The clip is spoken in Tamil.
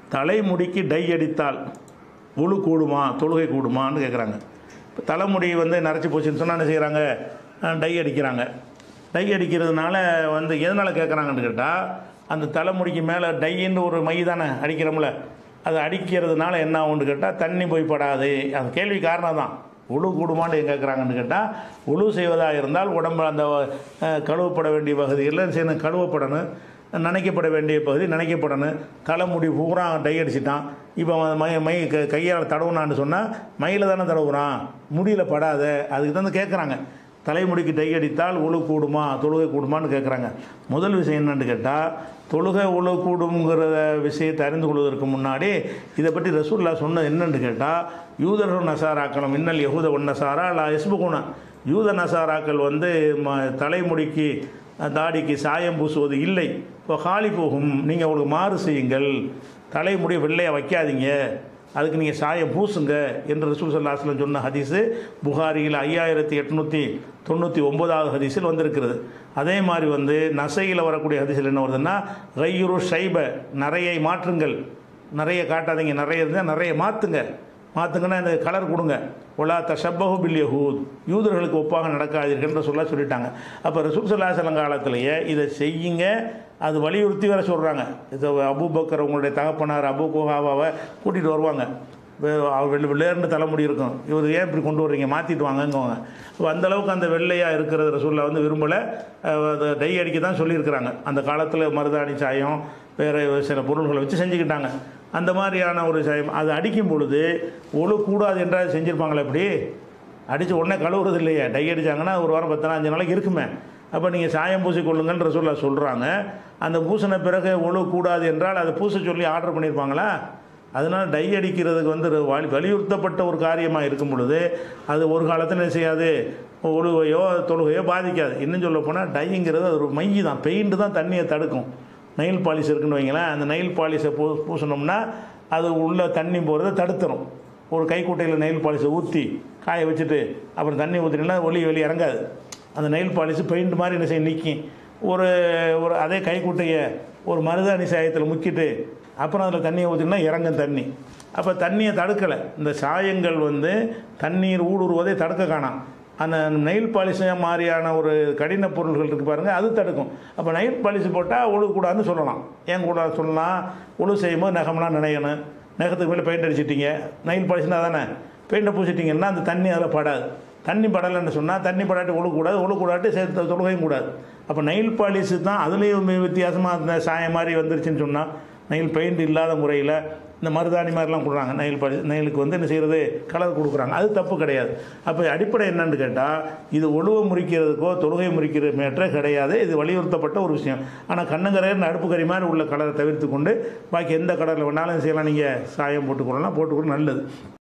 தலைமுடிக்கு டை அடித்தால் உழு கூடுமா தொழுகை கூடுமான்னு கேட்குறாங்க இப்போ தலைமுடி வந்து நரைச்சி போச்சுன்னு சொன்னால் என்ன செய்கிறாங்க டை அடிக்கிறாங்க டை அடிக்கிறதுனால வந்து எதனால் கேட்குறாங்கன்னு கேட்டால் அந்த தலைமுடிக்கு மேலே டைன்னு ஒரு மை தானே அடிக்கிறோம்ல அது அடிக்கிறதுனால என்ன ஆகும்னு கேட்டால் தண்ணி போய் படாது அந்த கேள்வி காரணம் தான் உழு கூடுமான்னு ஏன் கேட்குறாங்கன்னு கேட்டால் உழு செய்வதாக இருந்தால் உடம்பு அந்த அஹ், கழுவப்பட வேண்டிய பகுதிகளில் செய்யணும் கழுவப்படணும் நினைக்கப்பட வேண்டிய பகுதி நினைக்கப்படணும் தலைமுடி பூரா டை அடிச்சிட்டான் இப்போ அவன் மை மை க- கையால் தடவுனான்னு சொன்னால் மயில தானே தடவுறான் முடியல படாத அதுக்கு தான் கேட்குறாங்க தலைமுடிக்கு டை அடித்தால் உழு கூடுமா தொழுகை கூடுமான்னு கேட்குறாங்க முதல் விஷயம் என்னன்னு கேட்டால் தொழுகை உழு கூடுங்கிற விஷயத்தை அறிந்து கொள்வதற்கு முன்னாடி இதை பற்றி ரசூல்லா சொன்னது என்னன்னு கேட்டால் யூதர்கள் நசாராக்களும் இன்னல் யகூத ஒன் நசாரா லா எஸ்புகுணா யூத நசாராக்கள் வந்து ம தலைமுடிக்கு தாடிக்கு சாயம் பூசுவது இல்லை இப்போ காலி போகும் நீங்கள் அவங்களுக்கு மாறு செய்யுங்கள் தலைமுடி வெள்ளையாக வைக்காதீங்க அதுக்கு நீங்கள் சாயம் பூசுங்க என்று ரசூல் சல்லாஸ்லம் சொன்ன ஹதீஸு புகாரியில் ஐயாயிரத்தி எட்நூற்றி தொண்ணூற்றி ஒன்பதாவது ஹதீஸில் வந்திருக்கிறது அதே மாதிரி வந்து நசையில் வரக்கூடிய ஹதீஸில் என்ன வருதுன்னா கையுரு ஷைப நிறையை மாற்றுங்கள் நிறைய காட்டாதீங்க நிறைய இருந்தால் நிறைய மாற்றுங்க மாற்றுங்கன்னா இந்த கலர் கொடுங்க ஒலா தஷப்பஹு பில் யஹூத் யூதர்களுக்கு ஒப்பாக நடக்காதீர்கள்ன்ற சொல்ல சொல்லிட்டாங்க அப்போ ரசூல் சல்லாசலம் காலத்திலேயே இதை செய்யுங்க அது வலியுறுத்தி வேற சொல்கிறாங்க இது அபூபக்கர் உங்களுடைய தகப்பனார் அபு குஹாவாவை கூட்டிகிட்டு வருவாங்க வே- அவர் வெள்ளை வெள்ளையர்னு தலைமுடி இருக்கும் இவர் ஏன் இப்படி கொண்டு வர்றீங்க மாற்றிட்டு வாங்கங்குவாங்க அப்போ அந்த அளவுக்கு அந்த வெள்ளையாக இருக்கிறது ரசூலில் வந்து விரும்பலை அதை டை அடிக்க தான் சொல்லியிருக்கிறாங்க அந்த காலத்தில் மருதாணி சாயம் வேறு சில பொருள்களை வச்சு செஞ்சுக்கிட்டாங்க அந்த மாதிரியான ஒரு சாயம் அது அடிக்கும் பொழுது ஒழு கூடாது என்றால் செஞ்சுருப்பாங்களே எப்படி அடித்து உடனே கழுவுறது இல்லையே டை அடித்தாங்கன்னா ஒரு வாரம் பத்து நாள் அஞ்சு நாளைக்கு இருக்குமே அப்போ நீங்கள் சாயம் பூசி கொள்ளுங்கன்ற சொல்ல சொல்கிறாங்க அந்த பூசின பிறகு ஒழு கூடாது என்றால் அதை பூச சொல்லி ஆர்டர் பண்ணியிருப்பாங்களா அதனால் டை அடிக்கிறதுக்கு வந்து ஒரு வலி வலியுறுத்தப்பட்ட ஒரு காரியமாக இருக்கும் பொழுது அது ஒரு காலத்தில் என்ன செய்யாது ஒழுவையோ தொழுகையோ பாதிக்காது இன்னும் சொல்ல போனால் டைங்கிறது அது ஒரு மை தான் பெயிண்ட் தான் தண்ணியை தடுக்கும் நெயில் பாலிஷ் இருக்குன்னு வைங்களேன் அந்த நெயில் பாலிஷை பூ பூசினோம்னா அது உள்ள தண்ணி போகிறத தடுத்துரும் ஒரு கைக்குட்டையில் நெயில் பாலிஷை ஊற்றி காய வச்சுட்டு அப்புறம் தண்ணி ஊற்றினா ஒளி வெளியே இறங்காது அந்த நெயில் பாலிஷ் பெயிண்ட் மாதிரி என்ன செய்ய நிற்கும் ஒரு ஒரு அதே கைக்குட்டையை ஒரு மருதாணி சாயத்தில் முக்கிட்டு அப்புறம் அதில் தண்ணியை ஊற்றினா இறங்கும் தண்ணி அப்போ தண்ணியை தடுக்கலை இந்த சாயங்கள் வந்து தண்ணீர் ஊடுருவதை தடுக்க காணாம் அந்த நெயில் பாலிஷ் மாதிரியான ஒரு கடின பொருள்கள் இருக்குது பாருங்கள் அது தடுக்கும் அப்போ நெயில் பாலிஷ் போட்டால் ஒழுக்கூடாதுன்னு சொல்லலாம் ஏன் கூட சொல்லலாம் ஒழு செய்யும்போது நகம்லாம் நினைக்கணும் நகத்துக்கு மேலே பெயிண்ட் அடிச்சிட்டீங்க நெயில் பாலிஷ்னா தானே பெயிண்டை பூசிட்டிங்கன்னா அந்த தண்ணி அதில் படாது தண்ணி படலைன்னு சொன்னால் தண்ணி படாட்டி ஒழுக்கூடாது ஒழுக்கூடாட்டி சேர்த்து தொழுகையும் கூடாது அப்போ நெயில் பாலிஷ் தான் அதுலேயும் வித்தியாசமாக அந்த சாயம் மாதிரி வந்துருச்சுன்னு சொன்னால் நெயில் பெயிண்ட் இல்லாத முறையில் இந்த மருதாணி மாதிரிலாம் கொடுக்குறாங்க நெயில் பாலிஷ் நெயிலுக்கு வந்து என்ன செய்கிறது கலர் கொடுக்குறாங்க அது தப்பு கிடையாது அப்போ அடிப்படை என்னன்னு கேட்டால் இது ஒழுவ முறிக்கிறதுக்கோ தொழுகை முறிக்கிற மேற்றே கிடையாது இது வலியுறுத்தப்பட்ட ஒரு விஷயம் ஆனால் கண்ணுங்கரையர் அடுப்பு கறி மாதிரி உள்ள கலரை தவிர்த்து கொண்டு பாக்கி எந்த கலரில் வேணாலும் செய்யலாம் நீங்கள் சாயம் போட்டுக்கொள்ளலாம் போட்டுக்கொள்ள நல்லது